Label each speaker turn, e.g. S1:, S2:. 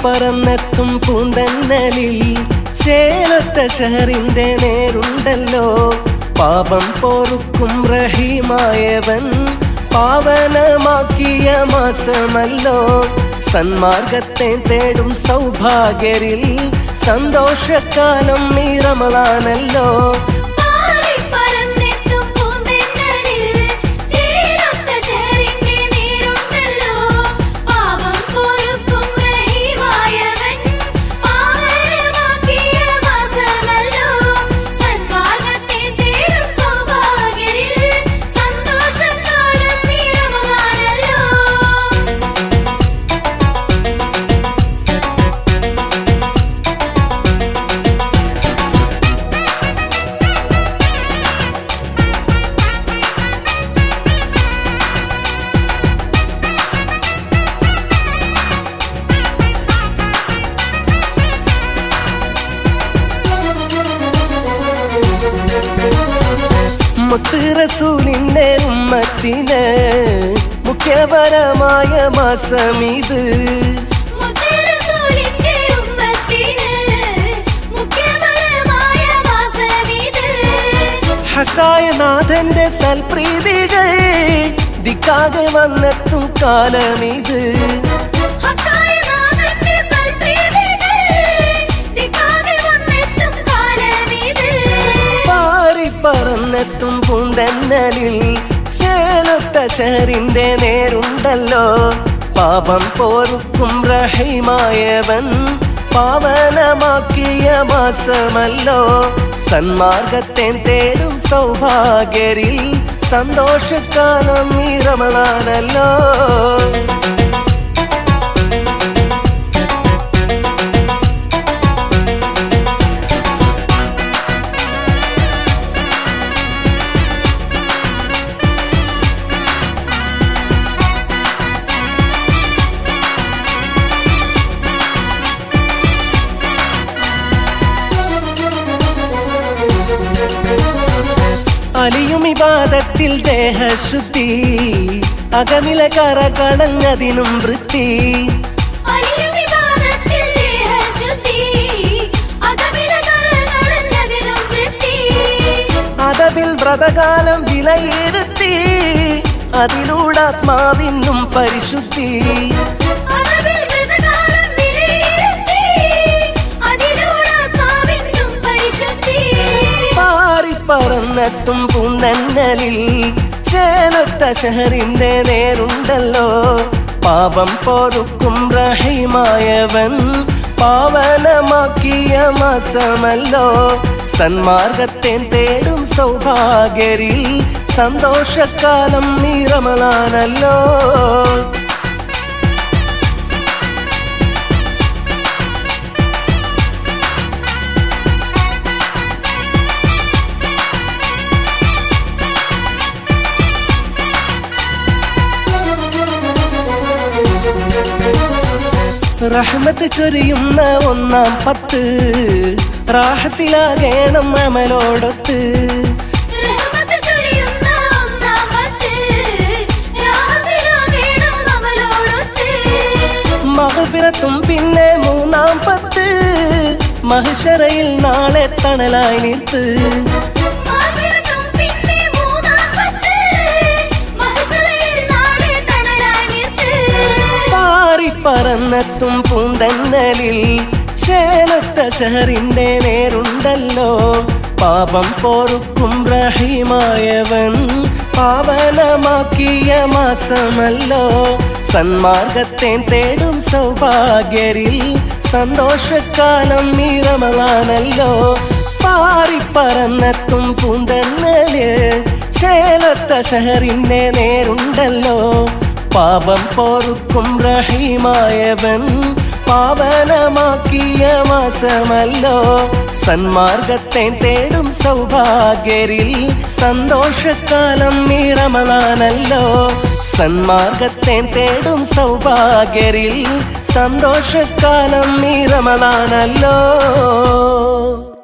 S1: പറന്നെത്തും പൂന്തന്നലിൽ ചേലൊറ്റ ഷഹറിന്റെ നേരുണ്ടല്ലോ പാപം പോറുക്കും റഹീമായവൻ പാവനമാക്കിയ മാസമല്ലോ സന്മാർഗത്തെ തേടും സൗഭാഗ്യരിൽ സന്തോഷക്കാലം ഈ റമളാനല്ലോ
S2: പാറി പറന്നെത്തും പൂന്തെന്നലിൽ ചേരൊത്ത ശഹറിന്റെ നീരുണ്ടല്ലോ പാപം പൊറുക്കും റഹീമായവൻ പാവനമാക്കിയ മാസമല്ലോ സന്മാർഗത്തെ തേടും സൗഭാഗ്യരിൽ സന്തോഷക്കാലം ഈ റമളാനല്ലോ
S1: മുത്ത് റസൂലിന്റെ ഉമ്മത്തിന് മുഖ്യപരമായ മാസം ഇത്
S2: മുത്തറസൂലിന്റെ ഉമ്മത്തിന് മുഖ്യപരമായ മാസമിത്
S1: ഹക്കായ നാഥന്റെ സൽപ്രീതികൾ ദിക്കാകെ വന്നെത്തും കാലമിത്
S2: ഹക്കായ നാഥന്റെ സൽപ്രീതികൾ ദിക്കാതെ വന്നെത്തും കാലമിത്
S1: പാറി പറന്നെത്തും പൂന്തന്നലിൽ ചേലൊത്ത ഷഹറിന്റെ നേരുണ്ടല്ലോ പാപം പോറുക്കും റഹീമായവൻ പാവനമാക്കിയ മാസമല്ലോ സന്മാർഗത്തെ തേടും സൗഭാഗ്യരിൽ സന്തോഷക്കാലം ഈ റമളാനല്ലോ അലിയും ഇബാദത്തിൽ ദേഹശുദ്ധി അകമില കറ കളഞ്ഞതിനും വൃത്തി
S2: അലിയും വിവാദത്തിൽ ദേഹശുദ്ധി അകമില കറകളഞ്ഞതിനും വൃത്തി
S1: അതവിൽ വ്രതകാലം വിലയിരുത്തി അതിലൂടെ ആത്മാവിനും പരിശുദ്ധി
S2: അറബിൽ വ്രതകാലം വിലയിരുത്തി അതിലൂടെ ആത്മാവിനും പരിശുദ്ധി
S1: പാറിപ്പറന്നെത്തും പൂന്തന്നലിൽ ചേലൊത്ത ഷഹറിന്റെ നേരുണ്ടല്ലോ പാപം പോറുക്കും റഹീമായവൻ പാവനമാക്കിയ മാസമല്ലോ സന്മാർഗത്തെ തേടും സൗഭാഗ്യരിൽ സന്തോഷക്കാലം ഈ റമളാനല്ലോ റഹ്മത്ത് ചൊരിയുന്ന ഒന്നാം പത്ത് റാഹത്തിലാകേണം അമലോടൊത്ത്
S2: റഹ്മത്ത് ചൊരിയുന്ന ഒന്നാം പത്ത് രാഹത്തിലാകേണം നമ്മളോടൊത്ത്
S1: മഹഫിറത്തും പിന്നെ മൂന്നാം പത്ത് മഹിഷറയിൽ നാളെ തണലായി നിർത്ത്
S2: മാർഗരത്തും പിന്നെ മൂന്നാം പത്ത് മഹശറയിൽ നാളെ തണലായി നിർത്ത്
S1: പാറിപ്പറന്നെത്തും പൂന്തന്നലിൽ ചേലത്ത ഷഹറിന്റെ നേരുണ്ടല്ലോ പാപം പോറുക്കും റഹീമായവൻ പാവനമാക്കിയ മാസമല്ലോ സന്മാർഗത്തെ തേടും സൗഭാഗ്യരിൽ സന്തോഷക്കാലം ഈ റമളാനല്ലോ പാറിപ്പറന്നെത്തും പൂന്തന്നല് ചേലത്ത ഷഹറിന്റെ നേരുണ്ടല്ലോ പാപം പോറുക്കും റഹീമായവൻ പാവനമാക്കിയ മാസമല്ലോ സന്മാർഗത്തെ തേടും സൗഭാഗ്യരിൽ സന്തോഷക്കാലം ഈ റമളാനല്ലോ സന്മാർഗത്തെ തേടും സൗഭാഗ്യരിൽ സന്തോഷക്കാലം ഈ റമളാനല്ലോ